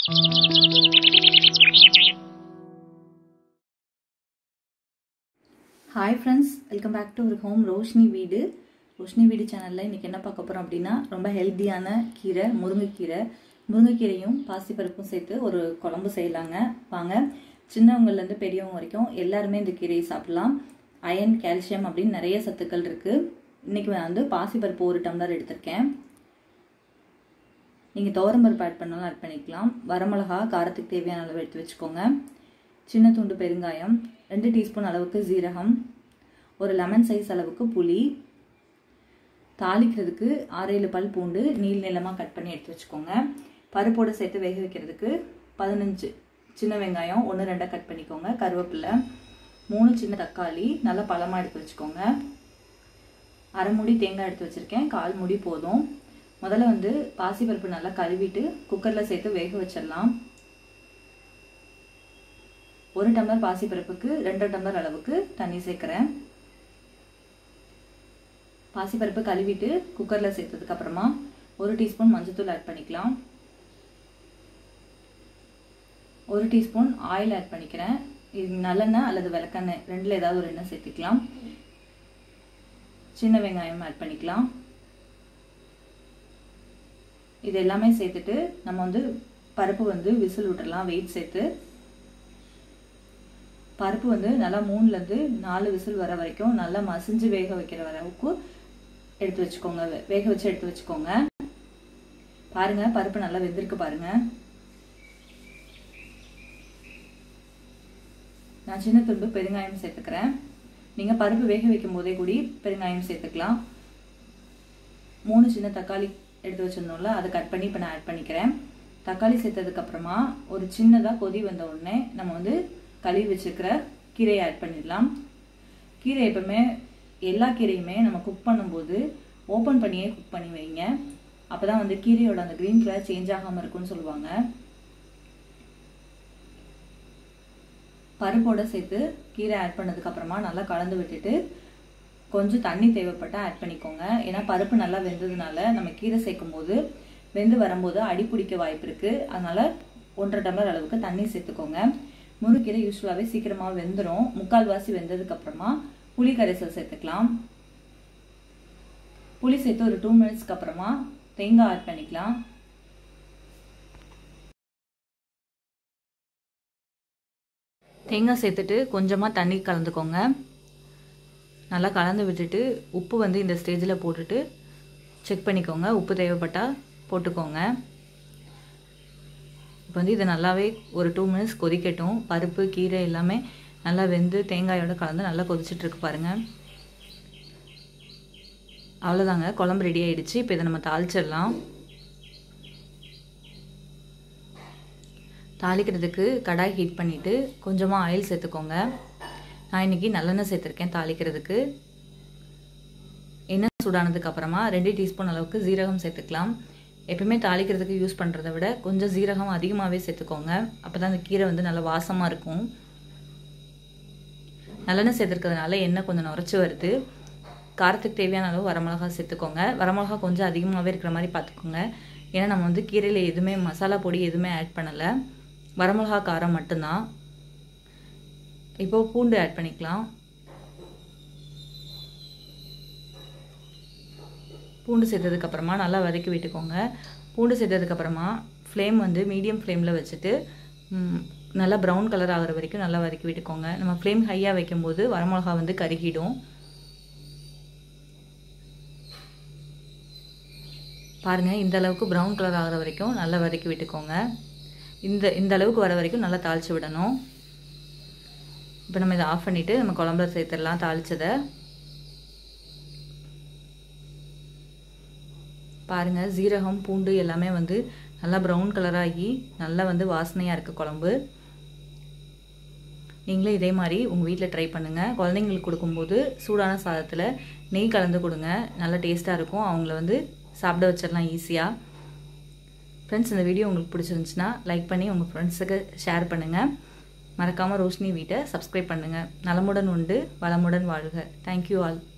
hi friends welcome back to ஒரு home Roshini வீடு ரோஷினி வீடு சேனலில் இன்றைக்கி என்ன பார்க்க போகிறோம் அப்படின்னா ரொம்ப ஹெல்த்தியான கீரை முருங்கைக்கீரை முருங்கைக்கீரையும் பாசிப்பருப்பும் சேர்த்து ஒரு குழம்பு செய்யலாங்க வாங்க சின்னவங்கலேருந்து பெரியவங்க வரைக்கும் எல்லாருமே இந்த கீரையை சாப்பிடலாம் அயன் கால்சியம் அப்படின்னு நிறைய சத்துக்கள் இருக்குது இன்றைக்கி நான் வந்து பாசிப்பருப்பு ஒரு டம்ளர் எடுத்திருக்கேன் நீங்கள் துவரம்பருப்பு ஆட் பண்ணாலும் ஆட் பண்ணிக்கலாம் வரமிளகா காரத்துக்கு தேவையான அளவு எடுத்து வச்சுக்கோங்க சின்ன துண்டு பெருங்காயம் ரெண்டு டீஸ்பூன் அளவுக்கு ஜீரகம் ஒரு லெமன் சைஸ் அளவுக்கு புளி தாளிக்கிறதுக்கு ஆறு ஏழு பல் பூண்டு நீள் நீளமாக கட் பண்ணி எடுத்து வச்சுக்கோங்க பருப்போடு சேர்த்து வேக வைக்கிறதுக்கு பதினஞ்சு சின்ன வெங்காயம் ஒன்று ரெண்டாக கட் பண்ணிக்கோங்க கருவேப்பிலை மூணு சின்ன தக்காளி நல்லா பழமாக எடுத்து வச்சுக்கோங்க அரை முடி தேங்காய் எடுத்து வச்சுருக்கேன் கால் முடி போதும் முதல்ல வந்து பாசிப்பருப்பு நல்லா கழுவிட்டு குக்கரில் சேர்த்து வேக வச்சிடலாம் ஒரு டம்ளர் பாசிப்பருப்புக்கு ரெண்டு டம்ளர் அளவுக்கு தண்ணி சேர்க்குறேன் பாசிப்பருப்பு கழுவிட்டு குக்கரில் சேர்த்ததுக்கு அப்புறமா ஒரு டீஸ்பூன் மஞ்சத்தூள் ஆட் பண்ணிக்கலாம் ஒரு டீஸ்பூன் ஆயில் ஆட் பண்ணிக்கிறேன் இது நல்லெண்ணெய் அல்லது விளக்கெண்ணெய் ரெண்டில் ஏதாவது ஒரு எண்ணெய் சேர்த்துக்கலாம் சின்ன வெங்காயம் ஆட் பண்ணிக்கலாம் இது எல்லாமே சேர்த்துட்டு நம்ம வந்து பருப்பு வந்து விசில் விட்டுறலாம் வெயிட் சேர்த்து பருப்பு வந்து நல்லா மூணுலேருந்து நாலு விசில் வர வரைக்கும் நல்லா மசிஞ்சு வேக வைக்கிற அளவுக்கு எடுத்து வச்சுக்கோங்க வேக வச்சு எடுத்து வச்சுக்கோங்க பாருங்க பருப்பு நல்லா வெந்திருக்கு பாருங்க நான் சின்ன துண்டு பெருங்காயம் சேர்த்துக்கிறேன் நீங்கள் பருப்பு வேக வைக்கும் போதே கூடி பெருங்காயம் சேர்த்துக்கலாம் மூணு சின்ன தக்காளி எடுத்து வச்சிருந்தோம்ல அதை கட் பண்ணி இப்போ நான் ஆட் பண்ணிக்கிறேன் தக்காளி சேர்த்ததுக்கப்புறமா ஒரு சின்னதாக கொதி வந்த உடனே நம்ம வந்து கழுவி வச்சுருக்கிற கீரையை ஆட் பண்ணிடலாம் கீரை எப்பவுமே எல்லா கீரையுமே நம்ம குக் பண்ணும்போது ஓப்பன் பண்ணியே குக் பண்ணி வைங்க அப்போ தான் வந்து கீரையோட அந்த க்ரீன் கலர் சேஞ்ச் ஆகாமல் இருக்கும்னு சொல்லுவாங்க பருப்போட சேர்த்து கீரை ஆட் பண்ணதுக்கப்புறமா நல்லா கலந்து விட்டுட்டு கொஞ்சம் தண்ணி தேவைப்பட்டால் ஆட் பண்ணிக்கோங்க ஏன்னா பருப்பு நல்லா வெந்ததுனால நம்ம கீரை சேர்க்கும் போது வெந்து வரும்போது அடி பிடிக்க வாய்ப்பு இருக்குது அதனால் ஒன்றரை டம்ளர் அளவுக்கு தண்ணி சேர்த்துக்கோங்க முருங்கீரை யூஸ்வலாகவே சீக்கிரமாக வெந்துடும் முக்கால்வாசி வெந்ததுக்கப்புறமா புளி கரைசல் சேர்த்துக்கலாம் புளி சேர்த்து ஒரு டூ மினிட்ஸ்க்கு அப்புறமா தேங்காய் ஆட் பண்ணிக்கலாம் தேங்காய் சேர்த்துட்டு கொஞ்சமாக தண்ணி கலந்துக்கோங்க நல்லா கலந்து விட்டுட்டு உப்பு வந்து இந்த ஸ்டேஜில் போட்டுட்டு செக் பண்ணிக்கோங்க உப்பு தேவைப்பட்டால் போட்டுக்கோங்க இப்போ வந்து இதை நல்லாவே ஒரு டூ மினிட்ஸ் கொதிக்கட்டும் பருப்பு கீரை எல்லாமே நல்லா வெந்து தேங்காயோட கலந்து நல்லா கொதிச்சிட்ருக்கு பாருங்கள் அவ்வளோதாங்க குழம்பு ரெடி ஆகிடுச்சு இப்போ இதை நம்ம தாளிச்சிடலாம் தாளிக்கிறதுக்கு கடாய் ஹீட் பண்ணிவிட்டு கொஞ்சமாக ஆயில் சேர்த்துக்கோங்க நான் இன்றைக்கி நல்லெண்ணெய் சேர்த்துருக்கேன் தாளிக்கிறதுக்கு எண்ணெய் சூடானதுக்கு அப்புறமா ரெண்டு டீஸ்பூன் அளவுக்கு ஜீரகம் சேர்த்துக்கலாம் எப்பயுமே தாளிக்கிறதுக்கு யூஸ் பண்ணுறத விட கொஞ்சம் ஜீரகம் அதிகமாகவே சேர்த்துக்கோங்க அப்போ தான் அந்த கீரை வந்து நல்லா வாசமாக இருக்கும் நல்லெண்ணெய் சேர்த்துருக்கிறதுனால எண்ணெய் கொஞ்சம் நுரைச்சி வருது காரத்துக்கு தேவையான அளவு வரமிளகா சேர்த்துக்கோங்க வரமிளகா கொஞ்சம் அதிகமாகவே இருக்கிற மாதிரி பார்த்துக்கோங்க ஏன்னா நம்ம வந்து கீரையில் எதுவுமே மசாலா பொடி எதுவுமே ஆட் பண்ணலை வரமிளகா காரம் மட்டும்தான் இப்போது பூண்டு ஆட் பண்ணிக்கலாம் பூண்டு சேர்த்ததுக்கப்புறமா நல்லா வதக்கி விட்டுக்கோங்க பூண்டு சேர்த்ததுக்கப்புறமா ஃப்ளேம் வந்து மீடியம் ஃப்ளேமில் வச்சுட்டு நல்லா ப்ரௌன் கலர் ஆகிற வரைக்கும் நல்லா வதக்கி விட்டுக்கோங்க நம்ம ஃப்ளேம் ஹையாக வைக்கும்போது வரமிளகா வந்து கருகிடும் பாருங்கள் இந்த அளவுக்கு ப்ரௌன் கலர் ஆகிற வரைக்கும் நல்லா வதக்கி விட்டுக்கோங்க இந்த இந்த அளவுக்கு வர வரைக்கும் நல்லா தாளித்து விடணும் இப்போ நம்ம இதை ஆஃப் பண்ணிவிட்டு நம்ம குழம்புல சேர்த்துடலாம் தாளித்ததை பாருங்கள் ஜீரகம் பூண்டு எல்லாமே வந்து நல்லா ப்ரௌன் கலராகி நல்லா வந்து வாசனையாக இருக்குது குழம்பு நீங்களும் இதே மாதிரி உங்கள் வீட்டில் ட்ரை பண்ணுங்கள் குழந்தைங்களுக்கு கொடுக்கும்போது சூடான சாதத்தில் நெய் கலந்து கொடுங்க நல்லா டேஸ்ட்டாக இருக்கும் அவங்கள வந்து சாப்பிட வச்சிடலாம் ஈஸியாக ஃப்ரெண்ட்ஸ் இந்த வீடியோ உங்களுக்கு பிடிச்சிருந்துச்சுன்னா லைக் பண்ணி உங்கள் ஃப்ரெண்ட்ஸுக்கு ஷேர் பண்ணுங்கள் மறக்காமல் ரோஷினி வீட்டை சப்ஸ்கிரைப் பண்ணுங்கள் நலமுடன் உண்டு வளமுடன் வாழ்க தேங்க்யூ ஆல்